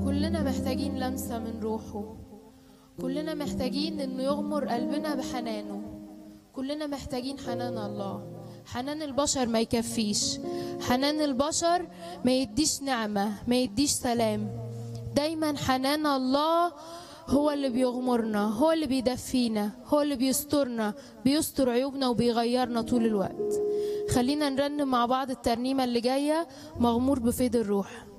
كلنا محتاجين لمسة من روحه كلنا محتاجين انه يغمر قلبنا بحنانه كلنا محتاجين حنان الله حنان البشر ما يكفيش حنان البشر ما يديش نعمة ما يديش سلام دايما حنان الله هو اللي بيغمرنا هو اللي بيدفينا هو اللي بيسترنا بيستر عيوبنا وبيغيرنا طول الوقت خلينا نرنم مع بعض الترنيمة اللي جاية مغمور بفيض الروح